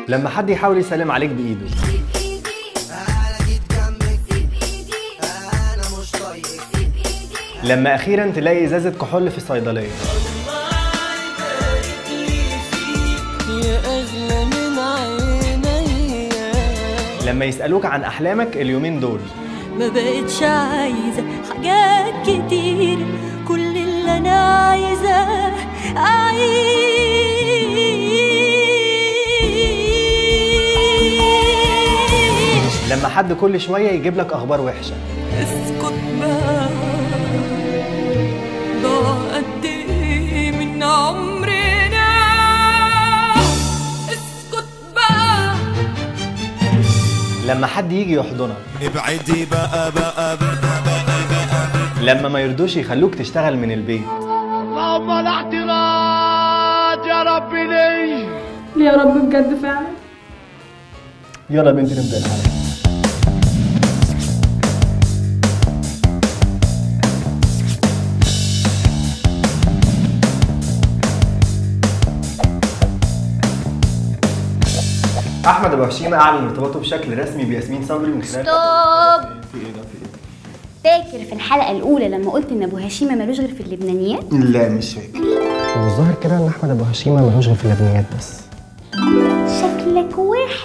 لما حد يحاول يسلم عليك بايده لما اخيرا تلاقي ازازه كحول في الصيدليه يا أغلى من عينيا لما يسالوك عن احلامك اليومين دول ما بقتش عايزة حاجات كتير كل اللي أنا عايزة أعيش لما حد كل شويه يجيب لك اخبار وحشه اسكت بقى ضاع قد ايه من عمرنا اسكت بقى لما حد يجي يحضنك ابعدي بقى بقى بقى لما ما يرضوش يخلوك تشتغل من البيت اللهم لا اعتراض يا رب ليه ليه يا رب بجد فعلا يلا يا بنتي نبدا الحلقه احمد ابو هشيمه اعلن ارتباطه بشكل رسمي بياسمين صبري من خلال ستوب في ايه ده في ايه فاكر في الحلقه الاولى لما قلت ان ابو هشيمه ملوش غير في اللبنانيات لا مش فاكر هو الظاهر كده ان احمد ابو هشيمه ملوش غير في اللبنيات بس شكلك وحش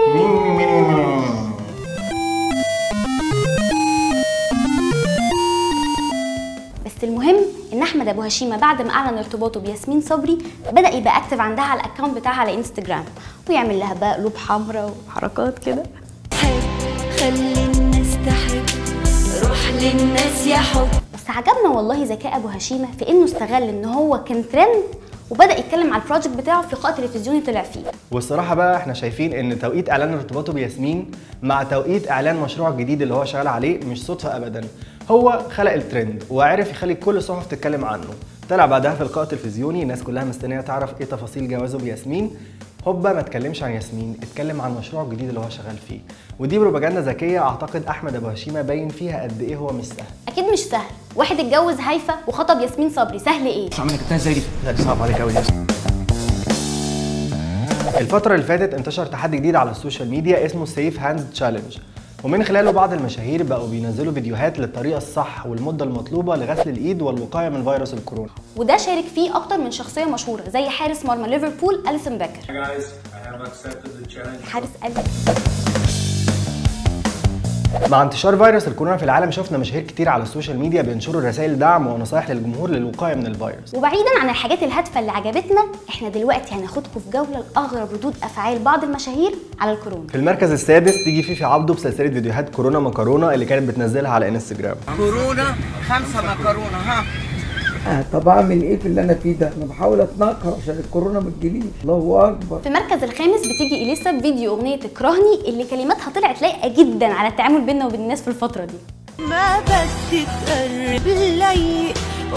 بس المهم ان احمد ابو هشيمه بعد ما اعلن ارتباطه بياسمين صبري بدا يبقى اكتف عندها على الاكونت بتاعها على انستجرام ويعمل لها بقى قلوب حمراء وحركات كده حب خلي الناس تحب روح للناس يا حب بس عجبنا والله ذكاء ابو هشيمه في انه استغل ان هو كان ترند وبدا يتكلم على البروجكت بتاعه في لقاء تلفزيوني طلع فيه والصراحه بقى احنا شايفين ان توقيت اعلان ارتباطه بياسمين مع توقيت اعلان مشروع جديد اللي هو شغال عليه مش صدفه ابدا هو خلق الترند وعرف يخلي كل الصحف تتكلم عنه طلع بعدها في لقاء تلفزيوني الناس كلها مستنيه تعرف ايه تفاصيل جوازه بياسمين هوبا ما اتكلمش عن ياسمين اتكلم عن مشروع جديد اللي هو شغال فيه ودي بروباجندا ذكيه اعتقد احمد ابو هشيمه باين فيها قد ايه هو مش سهل اكيد مش سهل واحد اتجوز هيفا وخطب ياسمين صبري سهل ايه لا دي صعب عليك قوي الفترة اللي فاتت انتشر تحدي جديد على السوشيال ميديا اسمه سيف هاند تشالنج ومن خلاله بعض المشاهير بقوا بينزلوا فيديوهات للطريقة الصح والمدة المطلوبة لغسل الإيد والوقاية من فيروس الكورونا وده شارك فيه اكتر من شخصيه مشهوره زي حارس مرمى ليفربول اليسون بيكر حارس أليسون مع انتشار فيروس الكورونا في العالم شفنا مشاهير كتير على السوشيال ميديا بينشروا رسائل دعم ونصايح للجمهور للوقاية من الفيروس وبعيدا عن الحاجات الهادفه اللي عجبتنا احنا دلوقتي هناخدكم في جوله لاغرب ردود افعال بعض المشاهير على الكورونا في المركز السادس تيجي فيفي عبده بسلسلة فيديوهات كورونا مكرونة اللي كانت بتنزلها على انستجرام كورونا خمسة مكرونة ها آه، طب اعمل ايه في اللي انا فيه ده؟ انا بحاول اتنكر عشان الكورونا ما تجيليش، الله اكبر. في المركز الخامس بتيجي اليسا بفيديو اغنيه اكرهني اللي كلماتها طلعت لايقه جدا على التعامل بيننا وبين الناس في الفتره دي ما بس تقرب لي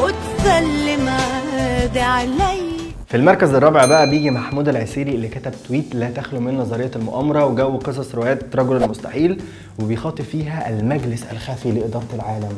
وتسلم عادي علي في المركز الرابع بقى بيجي محمود العسيري اللي كتب تويت لا تخلو من نظريه المؤامره وجو قصص روايات رجل المستحيل وبيخاطب فيها المجلس الخفي لاداره العالم.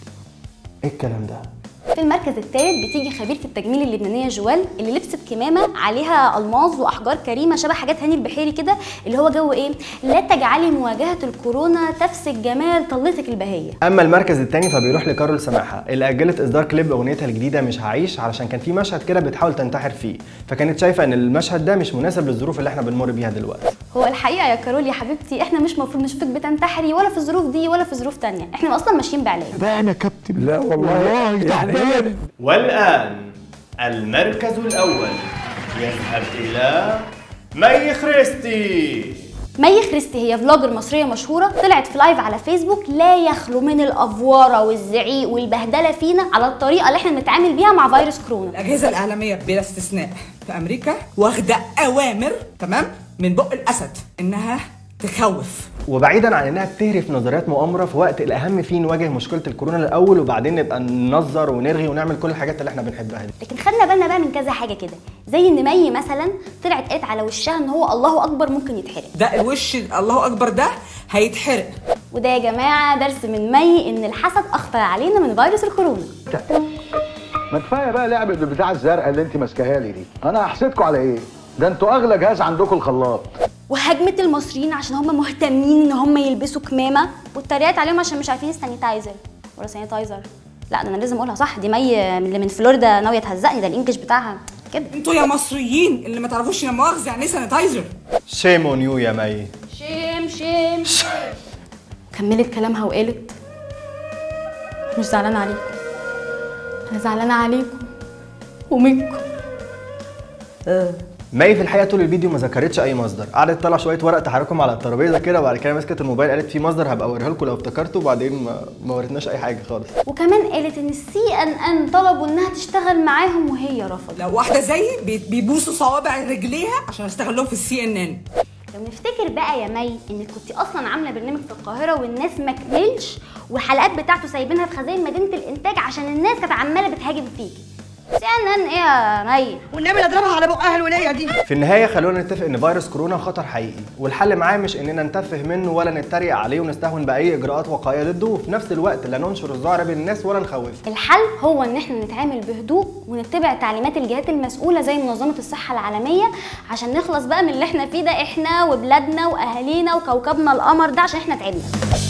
ايه الكلام ده؟ في المركز الثالث بتيجي خبيره التجميل اللبنانيه جوال اللي لبست كمامه عليها الماظ واحجار كريمه شبه حاجات هاني البحيري كده اللي هو جو ايه لا تجعلي مواجهه الكورونا تفسك جمال طلتك البهيه اما المركز الثاني فبيروح لكارول سماحه اللي اجلت اصدار كليب اغنيتها الجديده مش هعيش علشان كان في مشهد كده بتحاول تنتحر فيه فكانت شايفه ان المشهد ده مش مناسب للظروف اللي احنا بنمر بيها دلوقتي هو الحقيقه يا كارول يا حبيبتي احنا مش المفروض نشوفك بتنتحري ولا في الظروف دي ولا في ظروف تانية احنا اصلا ماشيين بعلاج بقى انا كابتن لا والله يعني ايه والان المركز الاول يذهب الى مي خريستي مي خريستي هي فلوجر مصريه مشهوره طلعت في لايف على فيسبوك لا يخلو من الافواره والزعيق والبهدله فينا على الطريقه اللي احنا بنتعامل بيها مع فيروس كورونا الأجهزة الإعلامية بلا استثناء في أمريكا واخدة أوامر تمام من بق الأسد إنها تخوف وبعيدا عن انها بتهرف نظريات مؤامره في وقت الاهم فيه نواجه مشكله الكورونا الاول وبعدين نبقى ننظر ونرغي ونعمل كل الحاجات اللي احنا بنحبها دي لكن خدنا بالنا بقى من كذا حاجه كده زي ان مي مثلا طلعت قالت على وشها ان هو الله اكبر ممكن يتحرق ده الوش الله أكبر ده هيتحرق وده يا جماعه درس من مي ان الحسد اخطر علينا من فيروس الكورونا ما كفايه بقى لعبه البتاع الزرقاء اللي انت ماسكاها لي دي انا هحسدكوا على ايه ده انتوا اغلى جهاز عندكم الخلاط وهجمت المصريين عشان هم مهتمين ان هم يلبسوا كمامه واتريقت عليهم عشان مش عارفين السانيتايزر ولا سانيتايزر لا ده انا لازم اقولها صح دي مي اللي من فلوريدا ناويه تهزقني ده الانجليش بتاعها كده انتوا يا مصريين اللي ما تعرفوش يا مؤاخذه يعني ايه سانيتايزر شيم اون يو يا مي شيم شيم كملت كلامها وقالت مش زعلانه عليكم انا زعلانه عليكم ومنكم مي في الحقيقه طول الفيديو ما ذكرتش اي مصدر قعدت تطلع شويه ورق تحركهم على الترابيزه كده وبعد كده مسكت الموبايل قالت في مصدر هبقى اوريه لكم لو افتكرته وبعدين ما, ما وريتناش اي حاجه خالص وكمان قالت ان السي ان ان طلبوا انها تشتغل معاهم وهي رفضت لو واحده زيي بي- بيبوسوا صوابع رجليها عشان اشتغل في السي ان ان لو نفتكر بقى يا مي انك كنت اصلا عامله برنامج في القاهره والناس ما كملش والحلقات بتاعته سايبينها في خزائن مدينه الانتاج عشان الناس كانت عماله بتهاجم فيكي سي ان ان ايه يا مي والنبي لا اضربها على بقها الوليه دي في النهايه خلونا نتفق ان فيروس كورونا خطر حقيقي والحل معاه مش اننا نتفه منه ولا نتريق عليه ونستهون باي اجراءات وقائيه ضده وفي نفس الوقت لا ننشر الذعر بين الناس ولا نخوفهم الحل هو ان احنا نتعامل بهدوء ونتبع تعليمات الجهات المسؤوله زي منظمه الصحه العالميه عشان نخلص بقى من اللي احنا فيه ده احنا وبلادنا واهالينا وكوكبنا القمر ده عشان احنا تعبنا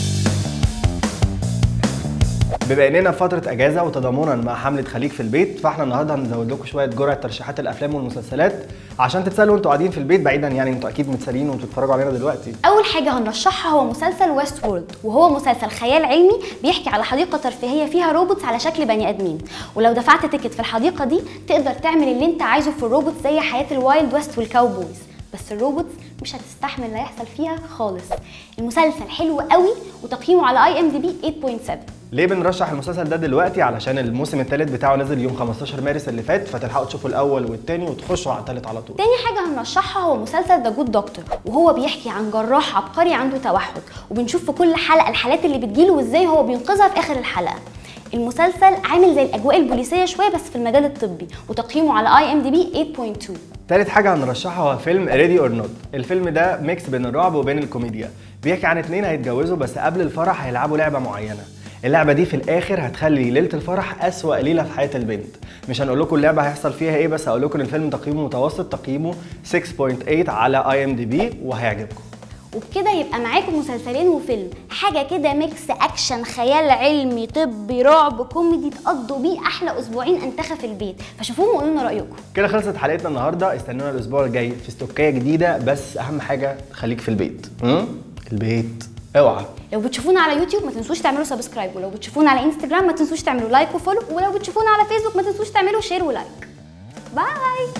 بما اننا في فتره اجازه وتضامنا مع حمله خليك في البيت فاحنا النهارده هنزود لكم شويه جرعه ترشيحات الافلام والمسلسلات عشان تتسلوا وانتوا قاعدين في البيت بعيدا يعني انتوا اكيد متسالين وانتوا بتتفرجوا علينا دلوقتي اول حاجه هنرشحها هو مسلسل ويست وورلد وهو مسلسل خيال علمي بيحكي على حديقه ترفيهيه فيها روبوتس على شكل بني ادمين ولو دفعت تيكت في الحديقه دي تقدر تعمل اللي انت عايزه في الروبوتس زي حياه الوايلد ويست والكاوبويز بس الروبوتس مش هتستحمل اللي هيحصل فيها خالص المسلسل حلو قوي وتقييمه على اي ام دي بي 8.7 ليه بنرشح المسلسل ده دلوقتي علشان الموسم الثالث بتاعه نزل يوم 15 مارس اللي فات فتلحقوا تشوفوا الاول والثاني وتخشوا على الثالث على طول تاني حاجة هنرشحها هو مسلسل ذا جود دكتور وهو بيحكي عن جراح عبقري عنده توحد وبنشوف في كل حلقة الحالات اللي بتجيله وازاي هو بينقذها في آخر الحلقة المسلسل عامل زي الأجواء البوليسية شوية بس في المجال الطبي وتقييمه على اي ام دي بي 8.2 تالت حاجة هنرشحها هو فيلم ريدي اور نوت الفيلم ده ميكس بين الرعب وبين الكوميديا بيحكي عن اتنين هيتجوزوا بس قبل الفرح هيلعبوا لعبة معينة اللعبة دي في الآخر هتخلي ليلة الفرح أسوأ ليلة في حياة البنت مش هنقول لكم اللعبة هيحصل فيها إيه بس هقول لكم إن الفيلم تقييمه متوسط تقييمه 6.8 على اي ام دي بي وهيعجبكم وبكده يبقى معاكم مسلسلين وفيلم حاجة كده ميكس أكشن خيال علمي طبي رعب كوميدي تقضوا بيه أحلى أسبوعين أنتخى في البيت فشوفوهم وقولوا لنا رأيكم كده خلصت حلقتنا النهارده استنونا الاسبوع الجاي في استوكيه جديده بس اهم حاجه خليك في البيت م? البيت اوعى لو بتشوفونا على يوتيوب ما تنسوش تعملوا سبسكرايب ولو بتشوفونا على انستجرام ما تنسوش تعملوا لايك وفولو ولو بتشوفونا على فيسبوك ما تنسوش تعملوا شير ولايك باي